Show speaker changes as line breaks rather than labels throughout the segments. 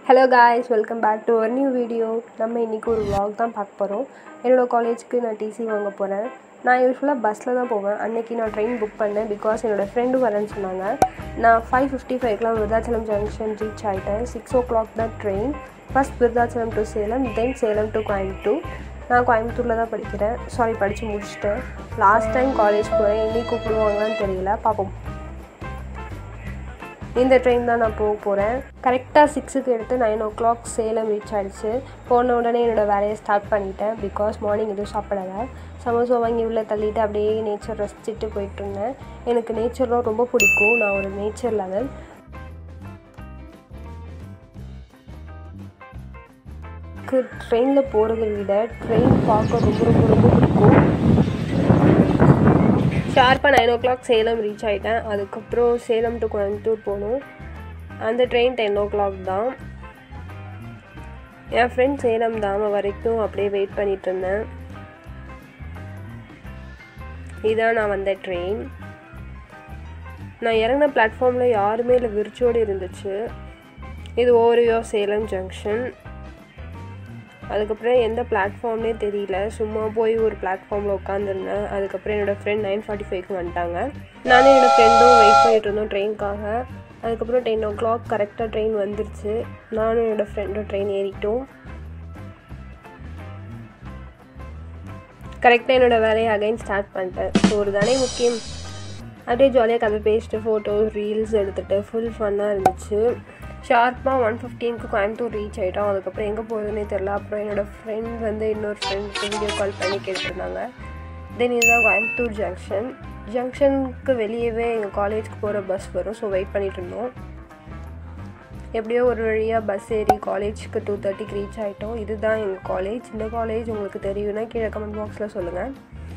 hello guys welcome back to ஒரு new video நம்ம இன்றைக்கி ஒரு vlog தான் பார்க்க போகிறோம் என்னோடய காலேஜ்க்கு நான் டிசி வாங்க போகிறேன் நான் யூஸ்வலாக பஸ்ஸில் தான் போவேன் அன்றைக்கி நான் ட்ரெயின் புக் பண்ணேன் பிகாஸ் என்னோடய ஃப்ரெண்டும் வரேன்னு சொன்னாங்க நான் ஃபைவ் ஃபிஃப்டி ஃபைவ்க்கெலாம் விருதாச்சலம் ஜங்ஷன் ரீச் ஆகிட்டேன் சிக்ஸ் ஓ கிளாக் தான் train first Virudhachalam to Salem then Salem to Coimbatore நான் கோயம்புத்தூரில் தான் படிக்கிறேன் சாரி படித்து முடிச்சிட்டேன் லாஸ்ட் டைம் காலேஜ் போகிறேன் என்னைக்கு கூப்பிடுவாங்கன்னு தெரியல பார்ப்போம் இந்த ட்ரெயின் தான் நான் போக போகிறேன் கரெக்டாக சிக்ஸுக்கு எடுத்து nine o'clock Salem reach ஆகிடுச்சு போன உடனே என்னோடய வேலையை ஸ்டார்ட் பண்ணிட்டேன் பிகாஸ் மார்னிங் எதுவும் சாப்பிடலை சமோசா வாங்கி உள்ளே தள்ளிட்டு அப்படியே நேச்சர் ரசிச்சுட்டு போயிட்டு இருந்தேன் எனக்கு நேச்சர்லாம் ரொம்ப பிடிக்கும் நான் ஒரு நேச்சர் லெவல் எனக்கு ட்ரெயினில் போகிறத விட ட்ரெயின் பார்க்க ரொம்ப ரொம்ப ரொம்ப பிடிக்கும் ஷார்ப்பாக nine o'clock Salem reach ஆகிட்டேன் அதுக்கப்புறம் சேலம் டு கோயம்புத்தூர் போகணும் அந்த ட்ரெயின் டென் ஓ கிளாக் தான் என் ஃப்ரெண்ட் சேலம் தாம வரைக்கும் அப்படியே வெயிட் பண்ணிட்டு இருந்தேன் இதான் நான் வந்த ட்ரெயின் நான் இறங்கின பிளாட்ஃபார்மில் யாருமே இல்லை விரிச்சோடு இருந்துச்சு இது ஓரியோ சேலம் ஜங்ஷன் அதுக்கப்புறம் எந்த பிளாட்ஃபார்ம்னே தெரியல சும்மா போய் ஒரு பிளாட்ஃபார்மில் உட்காந்துருந்தேன் அதுக்கப்புறம் என்னோடய ஃப்ரெண்ட் நைன் ஃபார்ட்டி ஃபைவ்க்கு வந்துட்டாங்க நானும் என்னோடய ஃப்ரெண்டும் வெயிட் பண்ணிட்டு இருந்தோம் ட்ரெயின்காக அதுக்கப்புறம் டென் ஓ கிளாக் கரெக்டாக ட்ரெயின் வந்துருச்சு நானும் என்னோடய ஃப்ரெண்டும் ட்ரெயின் ஏறிட்டோம் கரெக்டாக என்னோடய வேலையை அகைன் ஸ்டார்ட் பண்ணிட்டேன் ஸோ ஒரு தானே முக்கியம் அப்படியே ஜாலியாக கதை பேசிட்டு ஃபோட்டோஸ் ரீல்ஸ் எடுத்துகிட்டு ஃபுல் ஃபன்னாக இருந்துச்சு ஷார்ப்பாக ஒன் ஃபிஃப்டீனுக்கு கோயம்புத்தூர் ரீச் ஆகிட்டோம் அதுக்கப்புறம் எங்கே போகுதுன்னே தெரில அப்புறம் என்னோடய ஃப்ரெண்ட் வந்து இன்னொரு ஃப்ரெண்டுக்கு வீடியோ கால் பண்ணி கேட்டுருந்தாங்க தென் இதுதான் கோயம்புத்தூர் ஜங்ஷன் ஜங்ஷனுக்கு வெளியவே எங்கள் காலேஜ்க்கு போகிற பஸ் வரும் ஸோ வெயிட் பண்ணிட்டு இருந்தோம் எப்படியோ ஒரு வழியாக பஸ் ஏறி காலேஜ்க்கு டூ தேர்ட்டிக்கு ரீச் ஆகிட்டோம் இதுதான் எங்கள் காலேஜ் இந்த காலேஜ் உங்களுக்கு தெரியும்னா கீழே கமெண்ட் பாக்ஸில் சொல்லுங்கள்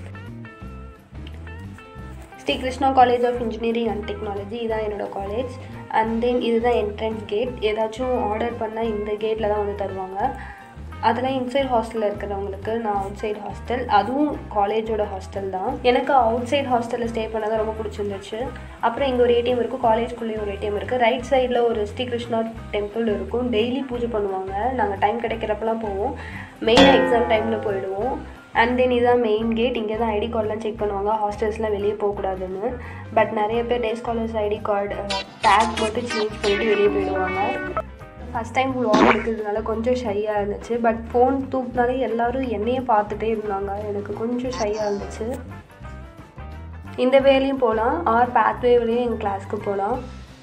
Shri Krishna college of engineering and technology இதான் என்னோட காலேஜ் அண்ட் தென் இதுதான் என்ட்ரன்ஸ் கேட் ஏதாச்சும் ஆர்டர் பண்ணால் இந்த கேட்டில் தான் வந்து தருவாங்க அதெல்லாம் இன்சைட் ஹாஸ்டலில் இருக்கிறவங்களுக்கு நான் அவுட் சைட் ஹாஸ்டல் அதுவும் காலேஜோட ஹாஸ்டல் தான் எனக்கு அவுட் சைட் ஹாஸ்டலில் ஸ்டே பண்ண தான் ரொம்ப பிடிச்சிருந்துச்சு அப்புறம் இங்கே ஒரு ஏடிஎம் இருக்குது காலேஜ்குள்ளேயும் ஒரு ஏடிஎம் இருக்குது ரைட் சைடில் ஒரு ஸ்ரீ கிருஷ்ணா டெம்பிள் இருக்கும் டெய்லி பூஜை பண்ணுவாங்க நாங்கள் டைம் கிடைக்கிறப்பெல்லாம் போவோம் மெயினாக எக்ஸாம் டைமில் போயிடுவோம் அண்ட் தென் இதுதான் மெயின் கேட் இங்கே தான் ஐடி கார்டெலாம் செக் பண்ணுவாங்க ஹாஸ்டல்ஸ்லாம் வெளியே போகக்கூடாதுன்னு பட் நிறைய பேர் day scholars ID card tag மட்டும் சேஞ்ச் பண்ணிவிட்டு வெளியே போயிடுவாங்க ஃபஸ்ட் டைம் vlog எடுக்கிறதுனால கொஞ்சம் ஷையாக இருந்துச்சு பட் ஃபோன் தூக்குனாலே எல்லோரும் என்னையே பார்த்துட்டே இருந்தாங்க எனக்கு கொஞ்சம் ஷையாக இருந்துச்சு இந்த வேலையும் போகலாம் ஆர் பேத்வே வழியும் எங்கள் கிளாஸ்க்கு போகலாம்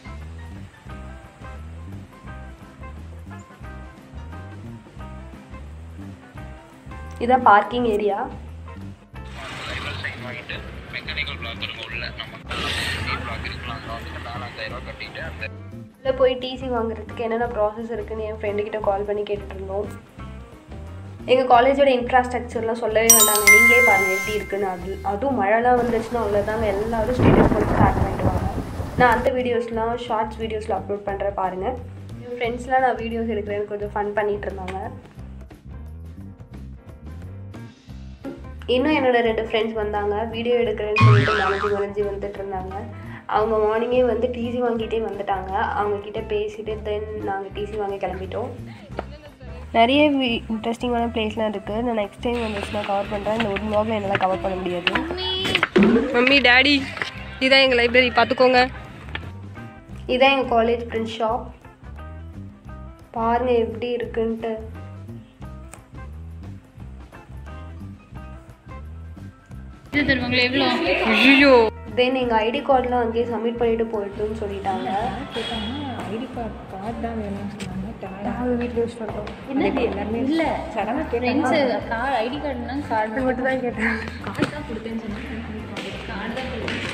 இதான் பார்க்கிங் ஏரியா
சைன் வாங்கிட்டு மெக்கானிக்கல் பிளாக் இருக்கும் உள்ள நம்ம பிளாக் இருக்கலாம் அங்கே வந்துட்டு நாலாயிரம் ரூபா கட்டிட்டு அந்த
உள்ளே போய் டிசி வாங்குறதுக்கு என்னென்ன ப்ராசஸ் இருக்குன்னு என் ஃப்ரெண்டுக்கிட்ட கால் பண்ணி கேட்டுட்டு இருந்தோம் எங்கள் காலேஜோட இன்ஃப்ராஸ்ட்ரக்சர்லாம் சொல்லவே வேண்டாங்க நீங்களே பாருங்கள் எப்படி இருக்குன்னு அது அதுவும் மழைலாம் வந்துச்சுன்னா அவ்வளோதாங்க எல்லாரும் ஸ்டேட்டஸ் போட்டு ஸ்டார்ட் பண்ணிடுவாங்க நான் அந்த வீடியோஸ்லாம் ஷார்ட்ஸ் வீடியோஸில் அப்லோட் பண்ணுறேன் பாருங்கள் என் ஃப்ரெண்ட்ஸ்லாம் நான் வீடியோஸ் எடுக்கிறேன்னு கொஞ்சம் ஃபன் பண்ணிகிட்டு இருந்தாங்க இன்னும் என்னோட ரெண்டு ஃப்ரெண்ட்ஸ் வந்தாங்க வீடியோ எடுக்கிறேன்னு சொல்லிட்டு மறைஞ்சி மறைஞ்சி வந்துட்டு இருந்தாங்க அவங்க மார்னிங்கே வந்து டிசி வாங்கிட்டே வந்துட்டாங்க அவங்க கிட்ட பேசிட்டு தென் நாங்கள் டிசி வாங்க கிளம்பிட்டோம்
நிறைய இன்ட்ரெஸ்டிங்கான பிளேஸ்லாம் இருக்குது நான் நெக்ஸ்ட் டைம் வந்துச்சுன்னா கவர் பண்ணுறேன் இந்த ஒரு vlogல என்னால் கவர் பண்ண முடியாது மம்மி டேடி இதுதான் எங்கள் லைப்ரரி பார்த்துக்கோங்க
இதான் எங்கள் காலேஜ் ஃப்ரெண்ட் ஷாப் பாருங்க எப்படி இருக்குன்ட்டு
இது தருவாங்களே எவ்வளோ
ஐயோ
தென் எங்கள் ஐடி கார்டெலாம் அங்கேயே சப்மிட் பண்ணிட்டு போயிட்டுன்னு சொல்லிட்டாங்க
ஐடி கார்டு கார்டு தான் வேணும்னு சொன்னாங்க
நாங்கள் வீட்டில் யூஸ் பண்ணுறோம்
என்னது இல்லை ஃப்ரெண்ட்ஸு கார்டு ஐடி கார்டுனா கார்டு
மட்டும் தான் கேட்டேன்
கார்டு தான் கொடுத்தேன்னு சொன்னாங்க கார்டு தான்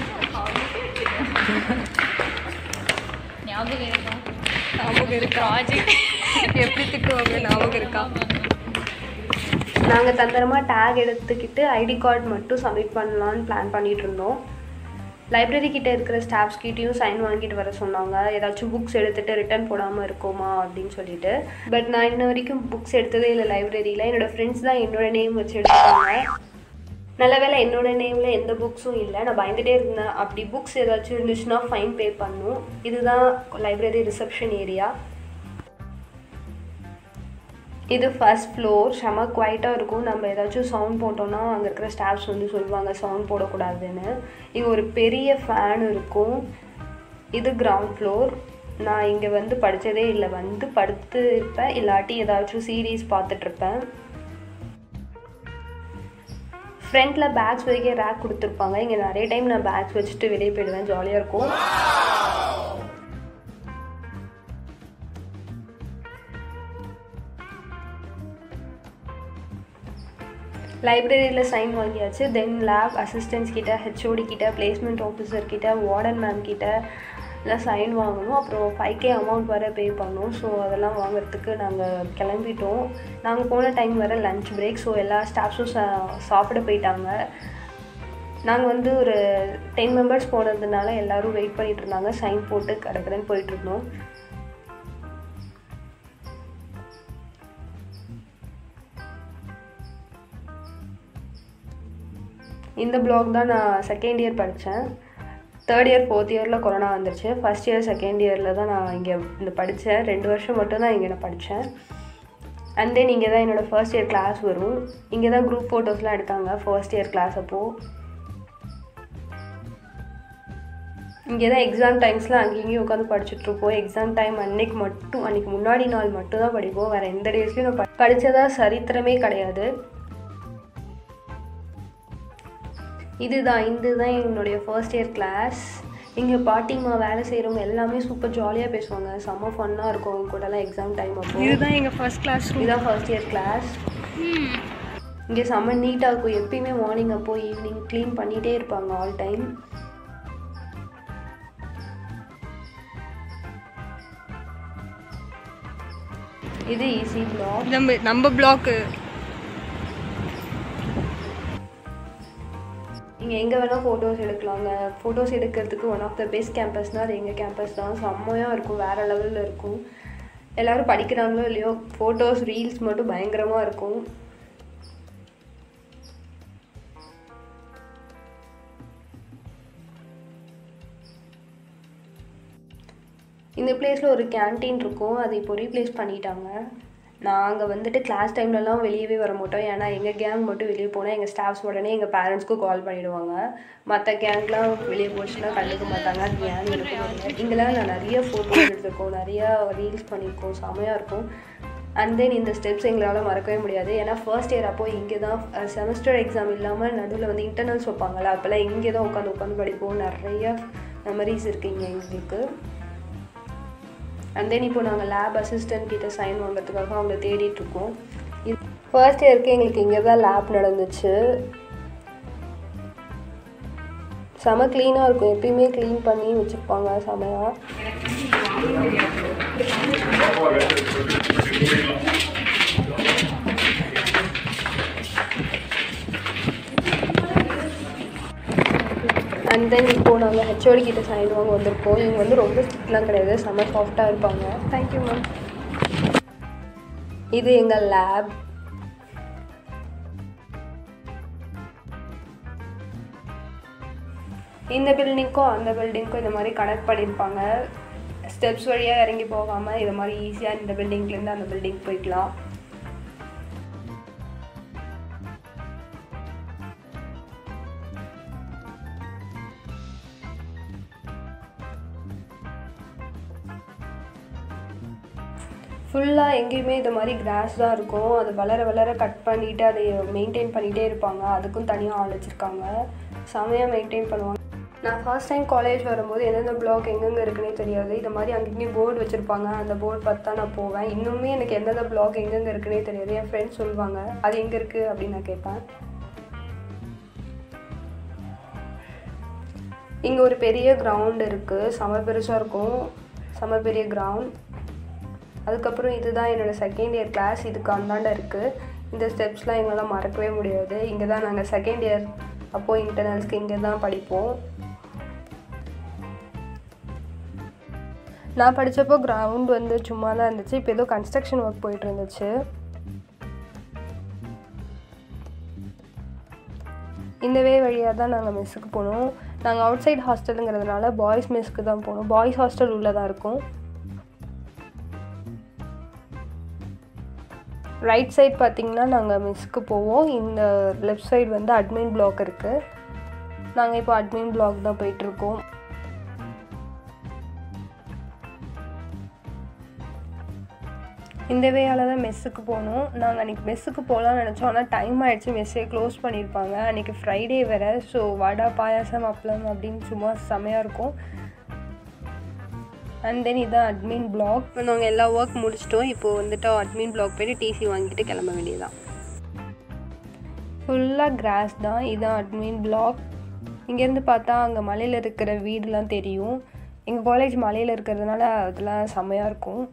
ஞாபகம் இருக்கா
ஞாபகம் இருக்கா
ப்ராஜெக்ட்
எப்படி திட்டுவாங்க ஞாபகம் இருக்கா
நாங்கள் தந்திரமாக டேக் எடுத்துக்கிட்டு ஐடி கார்டு மட்டும் சப்மிட் பண்ணலான்னு பிளான் பண்ணிட்டு இருந்தோம் லைப்ரரி கிட்ட இருக்கிற ஸ்டாஃப்ஸ் கிட்டேயும் சைன் வாங்கிட்டு வர சொன்னாங்க ஏதாச்சும் புக்ஸ் எடுத்துகிட்டு ரிட்டர்ன் போடாமல் இருக்கோமா அப்படின்னு சொல்லிட்டு பட் நான் இன்ன வரைக்கும் புக்ஸ் எடுத்ததே இல்லை லைப்ரரியில் என்னோட ஃப்ரெண்ட்ஸ் தான் என்னோட நேம் வச்சு எடுத்துட்டாங்க நல்ல வேளை என்னோட நேமில் எந்த புக்ஸும் இல்லை நான் பயந்துட்டே இருந்தேன் அப்படி புக்ஸ் ஏதாச்சும் இருந்துச்சுன்னா ஃபைன் பே பண்ணும் இதுதான் லைப்ரரி ரிசப்ஷன் ஏரியா இது ஃபர்ஸ்ட் ஃப்ளோர் செம குவைட்டாக இருக்கும் நம்ம ஏதாச்சும் சவுண்ட் போட்டோம்னா அங்கே இருக்கிற ஸ்டாஃப்ஸ் வந்து சொல்லுவாங்க சவுண்ட் போடக்கூடாதுன்னு இங்கே ஒரு பெரிய ஃபேன் இருக்கும் இது கிரவுண்ட் ஃப்ளோர் நான் இங்கே வந்து படித்ததே இல்லை வந்து படுத்து இருப்பேன் இல்லாட்டி ஏதாச்சும் சீரீஸ் பார்த்துட்ருப்பேன் ஃப்ரண்ட்டில் பேக்ஸ் வைக்க ரேக் கொடுத்துருப்பாங்க இங்கே நிறைய டைம் நான் பேக்ஸ் வச்சுட்டு வெளியே போயிடுவேன் ஜாலியாக இருக்கும் லைப்ரரியில் சைன் வாங்கியாச்சு தென் லேப் அசிஸ்டன்ஸ் கிட்ட ஹெச்ஓடி கிட்ட பிளேஸ்மெண்ட் ஆஃபீஸர் கிட்ட வார்டன் மேம் கிட்ட எல்லாம் சைன் வாங்கணும் அப்புறம் ஃபைவ் கே அமௌண்ட் வர பே பண்ணணும் ஸோ அதெல்லாம் வாங்குறதுக்கு நாங்கள் கிளம்பிட்டோம் நாங்கள் போன டைம் வர லஞ்ச் பிரேக் ஸோ எல்லா ஸ்டாஃப்ஸும் சா சாப்பிட போயிட்டாங்க நாங்கள் வந்து ஒரு டென் மெம்பர்ஸ் போனதுனால எல்லோரும் வெயிட் பண்ணிட்டு இருந்தாங்க சைன் போட்டு கடற்கடன் போயிட்டு இருந்தோம் இந்த பிளாக் தான் நான் செகண்ட் இயர் படித்தேன் தேர்ட் இயர் ஃபோர்த் இயரில் கொரோனா வந்துருச்சு ஃபஸ்ட் இயர் செகண்ட் இயரில் தான் நான் இங்கே இந்த படித்தேன் ரெண்டு வருஷம் மட்டும் தான் இங்கே நான் படித்தேன் அண்ட் தென் இங்கே தான் என்னோடய ஃபர்ஸ்ட் இயர் கிளாஸ் வரும் இங்கே தான் குரூப் ஃபோட்டோஸ்லாம் எடுத்தாங்க ஃபர்ஸ்ட் இயர் கிளாஸ் அப்போது இங்கே தான் எக்ஸாம் டைம்ஸ்லாம் அங்கேயும் உட்காந்து படிச்சுட்ருப்போம் எக்ஸாம் டைம் அன்னைக்கு மட்டும் அன்றைக்கி முன்னாடி நாள் மட்டும் தான் படிப்போம் வேறு எந்த டேஸ்லையும் நான் ப- படிச்சதா சரித்திரமே கிடையாது இதுதான் இதுதான் என்னுடைய ஃபர்ஸ்ட் இயர் கிளாஸ் இங்கே பாட்டிமா வேலை செய்கிறவங்க எல்லாமே சூப்பர் ஜாலியாக பேசுவாங்க செம்ம ஃபன்னாக இருக்கும் அவங்க கூடலாம் எக்ஸாம் டைம் அப்போ
இதுதான் எங்கள் ஃபர்ஸ்ட் கிளாஸ்
இதுதான் ஃபர்ஸ்ட் இயர் கிளாஸ் இங்கே செம்ம நீட்டாக இருக்கும் எப்பயுமே மார்னிங் அப்போ ஈவினிங் க்ளீன் பண்ணிகிட்டே இருப்பாங்க ஆல் டைம் இது ஈஸி பிளாக்
நம்ம நம்ம பிளாக்கு
நீங்கள் எங்கே வேணால் ஃபோட்டோஸ் எடுக்கலாங்க ஃபோட்டோஸ் எடுக்கிறதுக்கு ஒன் ஆஃப் த பெஸ்ட் கேம்பஸ்னால் அது எங்கள் கேம்பஸ் தான் செம்மையாக இருக்கும் வேறு லெவலில் இருக்கும் எல்லோரும் படிக்கிறாங்களோ இல்லையோ ஃபோட்டோஸ் ரீல்ஸ் மட்டும் பயங்கரமாக இருக்கும் இந்த பிளேஸில் ஒரு கேண்டீன் இருக்கும் அதை இப்போ ரீப்ளேஸ் பண்ணிட்டாங்க நாங்கள் வந்துட்டு கிளாஸ் டைம்லலாம் வெளியவே வர மாட்டோம் ஏன்னா எங்கள் கேங் மட்டும் வெளியே போனால் எங்கள் ஸ்டாஃப்ஸ் உடனே எங்கள் பேரண்ட்ஸ்க்கும் கால் பண்ணிடுவாங்க மற்ற கேங்க்லாம் வெளியே போச்சுன்னா கண்டுக்க மாட்டாங்க அது கேங் இருக்கும் இங்கெல்லாம் நான் நிறைய ஃபோட்டோஸ் எடுத்திருக்கோம் நிறையா ரீல்ஸ் பண்ணியிருக்கோம் செமையாக இருக்கும் அண்ட் தென் இந்த ஸ்டெப்ஸ் எங்களால் மறக்கவே முடியாது ஏன்னா ஃபர்ஸ்ட் இயர் அப்போ இங்கே தான் செமஸ்டர் எக்ஸாம் இல்லாமல் நடுவில் வந்து இன்டர்னல்ஸ் வைப்பாங்கல்ல அப்போல்லாம் இங்கே தான் உட்காந்து உட்காந்து படிப்போம் நிறைய மெமரிஸ் இருக்குது இங்கே எங்களுக்கு அண்ட் தென் இப்போ நாங்கள் லேப் அசிஸ்டன்ட் கிட்ட சைன் வாங்குறதுக்காக அவங்கள தேடிட்டு இருக்கோம் இது ஃபர்ஸ்ட் இயருக்கு எங்களுக்கு இங்கே தான் லேப் நடந்துச்சு செம க்ளீனாக இருக்கும் எப்பயுமே க்ளீன் பண்ணி வச்சுருப்பாங்க செமையாக அண்ட் தென் இப்போ நாங்கள் ஹெச்ஓடி கிட்ட சைன் வாங்க வந்திருக்கோம் இவங்க வந்து ரொம்ப ஸ்ட்ரிக்ட்லாம் கிடையாது செம்ம சாஃப்டாக இருப்பாங்க தேங்க்யூ மேம் இது எங்கள் லேப் இந்த பில்டிங்க்கும் அந்த பில்டிங்க்கும் இந்த மாதிரி கனெக்ட் பண்ணியிருப்பாங்க ஸ்டெப்ஸ் வழியாக இறங்கி போகாமல் இது மாதிரி ஈஸியாக இந்த பில்டிங்லேருந்து அந்த பில்டிங் போய்க்கலாம் ஃபுல்லாக எங்கேயுமே இது மாதிரி கிராஸ் தான் இருக்கும் அது வளர வளர கட் பண்ணிவிட்டு அதை மெயின்டைன் பண்ணிகிட்டே இருப்பாங்க அதுக்கும் தனியாக ஆள் வச்சுருக்காங்க செமையாக மெயின்டைன் பண்ணுவாங்க நான் ஃபர்ஸ்ட் டைம் காலேஜ் வரும்போது எந்தெந்த பிளாக் எங்கெங்கே இருக்குன்னே தெரியாது இது மாதிரி அங்கேயும் போர்டு வச்சுருப்பாங்க அந்த போர்டு பார்த்து தான் நான் போவேன் இன்னுமே எனக்கு எந்தெந்த பிளாக் எங்கெங்கே இருக்குன்னே தெரியாது என் ஃப்ரெண்ட்ஸ் சொல்லுவாங்க அது எங்கே இருக்குது அப்படின்னு நான் கேட்பேன் இங்கே ஒரு பெரிய கிரவுண்ட் இருக்குது செம பெருசாக இருக்கும் செம பெரிய கிரவுண்ட் அதுக்கப்புறம் இதுதான் என்னோடய செகண்ட் இயர் கிளாஸ் இதுக்கு அந்தாண்ட இருக்குது இந்த ஸ்டெப்ஸ்லாம் எங்களால் மறக்கவே முடியாது இங்கே தான் நாங்கள் செகண்ட் இயர் அப்போது இன்டர்னல்ஸ்க்கு இங்கே தான் படிப்போம் நான் படித்தப்போ கிரவுண்ட் வந்து சும்மா தான் இருந்துச்சு இப்போ ஏதோ கன்ஸ்ட்ரக்ஷன் ஒர்க் போயிட்டு இருந்துச்சு இந்த வே வழியாக தான் நாங்கள் மெஸ்ஸுக்கு போனோம் நாங்கள் அவுட் சைட் ஹாஸ்டலுங்கிறதுனால பாய்ஸ் மெஸ்க்கு தான் போனோம் பாய்ஸ் ஹாஸ்டல் உள்ளே தான் இருக்கும்
ரைட் சைட் பார்த்தீங்கன்னா நாங்கள் மிஸ்க்கு போவோம் இந்த லெஃப்ட் சைடு வந்து அட்மின் பிளாக் இருக்குது நாங்கள் இப்போ அட்மின் பிளாக் தான் போயிட்டுருக்கோம் இந்த வேயால் தான் மெஸ்ஸுக்கு போனோம் நாங்கள் அன்றைக்கி மெஸ்ஸுக்கு போகலான்னு நினச்சோம் ஆனால் டைம் ஆகிடுச்சு மெஸ்ஸே க்ளோஸ் பண்ணியிருப்பாங்க அன்றைக்கி ஃப்ரைடே வேறு ஸோ வடை பாயாசம் அப்பளம் அப்படின்னு சும்மா செமையாக இருக்கும் அண்ட் தென் இதான் அட்மின் பிளாக் நாங்கள் எல்லா ஒர்க் முடிச்சிட்டோம் இப்போது வந்துட்டு அட்மின் பிளாக் போயிட்டு டிசி வாங்கிட்டு கிளம்ப வேண்டியதான் ஃபுல்லாக கிராஸ் தான் இதான் அட்மின் பிளாக் இங்கேருந்து பார்த்தா அங்கே மலையில் இருக்கிற வீடுலாம் தெரியும் எங்கள் காலேஜ் மலையில் இருக்கிறதுனால அதெல்லாம் செம்மையாக இருக்கும்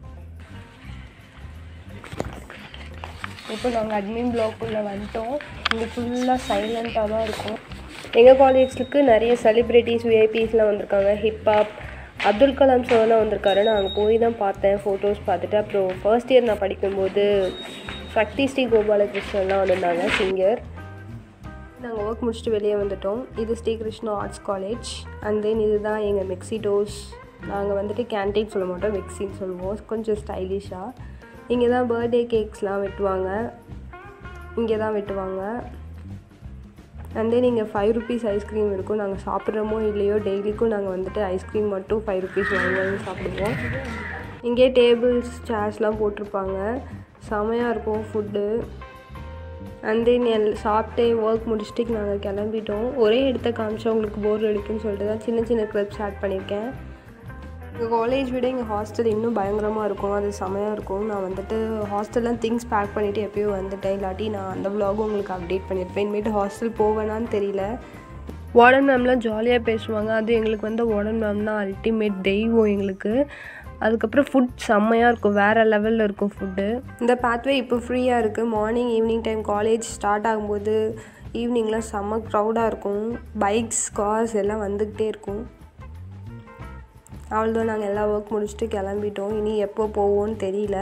இப்போ நாங்கள் அட்மின் பிளாக்குள்ளே வந்துட்டோம் இங்கே ஃபுல்லாக சைலண்ட்டாக தான் இருக்கும் எங்கள் காலேஜுக்கு நிறைய செலிப்ரிட்டிஸ் விஐபிஸ்லாம் வந்திருக்காங்க ஹிப்ஹாப் அப்துல் கலாம் சார்லாம் வந்திருக்காரு நான் அங்கே போய் தான் பார்த்தேன் ஃபோட்டோஸ் பார்த்துட்டு அப்புறம் ஃபர்ஸ்ட் இயர் நான் படிக்கும்போது சக்தி ஸ்ரீ கோபாலகிருஷ்ணன்லாம் வந்திருந்தாங்க சிங்கர் நாங்கள் ஒர்க் முடிச்சுட்டு வெளியே வந்துட்டோம் இது Srikrishna arts college and then இதுதான் எங்கள் மெக்ஸிடோஸ் நாங்கள் வந்துட்டு கேன்டீன் சொல்ல மாட்டோம் மெக்ஸின்னு சொல்லுவோம் கொஞ்சம் ஸ்டைலிஷாக இங்கே தான் பர்த்டே கேக்ஸ்லாம் வெட்டுவாங்க இங்கே தான் வெட்டுவாங்க அண்ட் தென் இங்கே ஃபைவ் ருபீஸ் ஐஸ்கிரீம் இருக்கும் நாங்கள் சாப்பிட்றோமோ இல்லையோ டெய்லிக்கும் நாங்கள் வந்துட்டு ஐஸ்கிரீம் மட்டும் ஃபைவ் ருபீஸ் வாங்கி வாங்கி சாப்பிடுவோம் இங்கே டேபிள்ஸ் சேர்ஸ்லாம் போட்டிருப்பாங்க செமையாக இருக்கும் ஃபுட்டு அண்ட் தென் எல் சாப்பிட்டே ஒர்க் முடிச்சுட்டு நாங்கள் கிளம்பிட்டோம் ஒரே இடத்த காமிச்சா உங்களுக்கு போர் அடிக்குன்னு சொல்லிட்டு தான் சின்ன சின்ன கிளிப்ஸ் ஆட் பண்ணியிருக்கேன் எங்கள் காலேஜ் விட எங்கள் ஹாஸ்டல் இன்னும் பயங்கரமாக இருக்கும் அது செமையாக இருக்கும் நான் வந்துட்டு ஹாஸ்டல்லாம் திங்ஸ் பேக் பண்ணிவிட்டு எப்பயோ வந்துட்டேன் இல்லாட்டி நான் அந்த vlog உங்களுக்கு அப்டேட் பண்ணியிருப்பேன் இனிமேட்டு ஹாஸ்டல் போவேனான்னு தெரியல வார்டன் மேம்லாம் ஜாலியாக பேசுவாங்க அது எங்களுக்கு வந்து வார்டன் மேம்னா அல்டிமேட் தெய்வம் எங்களுக்கு அதுக்கப்புறம் ஃபுட் செம்மையாக இருக்கும் வேறு லெவலில் இருக்கும் ஃபுட்டு இந்த பாத்வே இப்போ ஃப்ரீயாக இருக்குது morning evening time college start ஆகும்போது ஈவினிங்லாம் செம்ம க்ரௌடாக இருக்கும் பைக்ஸ் கார்ஸ் எல்லாம் வந்துக்கிட்டே இருக்கும் அவ்வளோதான் நாங்கள் எல்லா ஒர்க் முடிச்சுட்டு கிளம்பிட்டோம் இனி எப்போ போவோன்னு தெரியல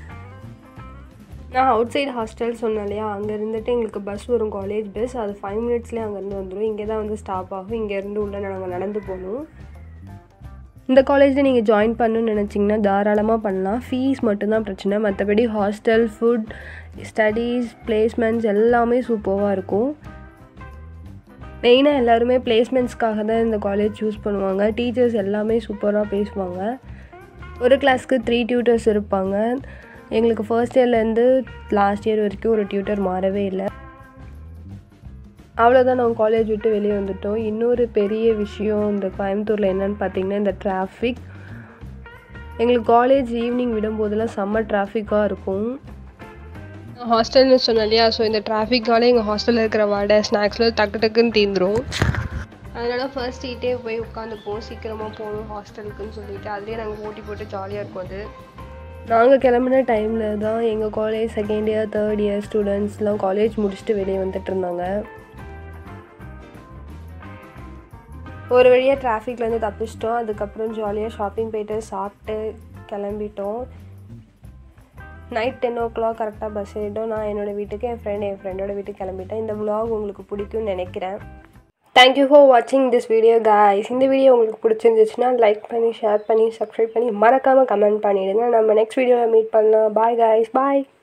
நான் அவுட் சைடு ஹாஸ்டல் சொன்னேன் இல்லையா அங்கே இருந்துட்டு எங்களுக்கு பஸ் வரும் காலேஜ் பஸ் அது ஃபைவ் மினிட்ஸ்லேயே அங்கேருந்து வந்துடும் இங்கே தான் வந்து ஸ்டாப் ஆகும் இங்கேருந்து உள்ளே நாங்கள் நடந்து போகணும் இந்த காலேஜில் நீங்கள் ஜாயின் பண்ணணும்னு நினச்சிங்கன்னா தாராளமாக பண்ணலாம் ஃபீஸ் மட்டும்தான் பிரச்சனை மற்றபடி ஹாஸ்டல் ஃபுட் ஸ்டடீஸ் பிளேஸ்மெண்ட்ஸ் எல்லாமே சூப்பராக இருக்கும் மெயினாக எல்லாருமே பிளேஸ்மெண்ட்ஸ்க்காக தான் இந்த காலேஜ் சூஸ் பண்ணுவாங்க டீச்சர்ஸ் எல்லாமே சூப்பராக பேசுவாங்க ஒரு கிளாஸ்க்கு த்ரீ டியூட்டர்ஸ் இருப்பாங்க எங்களுக்கு ஃபர்ஸ்ட் இயர்லேருந்து லாஸ்ட் இயர் வரைக்கும் ஒரு டியூட்டர் மாறவே இல்லை அவ்வளோதான் நாங்கள் காலேஜ் விட்டு வெளியே வந்துட்டோம் இன்னொரு பெரிய விஷயம் இந்த கோயம்புத்தூரில் என்னன்னு பார்த்தீங்கன்னா இந்த டிராஃபிக் எங்களுக்கு காலேஜ் ஈவினிங் விடும்போதெல்லாம் செம்ம டிராஃபிக்காக இருக்கும் ஹாஸ்டல்னு சொன்னேன் இல்லையா ஸோ இந்த டிராஃபிக்கால எங்கள் ஹாஸ்டலில் இருக்கிற வடை ஸ்நாக்ஸில் டக்கு டக்குன்னு தீந்துரும் அதனால் ஃபர்ஸ்ட் ஈட்டே போய் உட்காந்துப்போம் சீக்கிரமாக போகணும் ஹாஸ்டலுக்குன்னு சொல்லிட்டு அதுலேயே நாங்கள் போட்டி போட்டு ஜாலியாக இருக்கும் அது நாங்கள் கிளம்புன டைமில் தான் எங்கள் college second year third year ஸ்டூடெண்ட்ஸ்லாம் காலேஜ் முடிச்சுட்டு வெளியே வந்துட்டு இருந்தாங்க ஒரு வழியாக டிராஃபிக்லேருந்து தப்பிச்சிட்டோம் அதுக்கப்புறம் ஜாலியாக ஷாப்பிங் போயிட்டு சாப்பிட்டு கிளம்பிட்டோம் நைட் டென் ஓ கிளாக் கரெக்டாக பஸ் ஏறிட்டோம் நான் என்னோடய வீட்டுக்கு என் ஃப்ரெண்ட் என் ஃப்ரெண்டோட வீட்டுக்கு கிளம்பிட்டேன் இந்த vlog உங்களுக்கு பிடிக்கும்னு நினைக்கிறேன் தேங்க்யூ ஃபார் வாட்சிங் திஸ் வீடியோ காய்ஸ் இந்த வீடியோ உங்களுக்கு பிடிச்சிருந்துச்சுன்னா லைக் பண்ணி ஷேர் பண்ணி சப்ஸ்கிரைப் பண்ணி மறக்காமல் கமெண்ட் பண்ணிவிடுங்க நம்ம நெக்ஸ்ட் வீடியோவில் மீட் பண்ணலாம் பாய் காய்ஸ் பாய்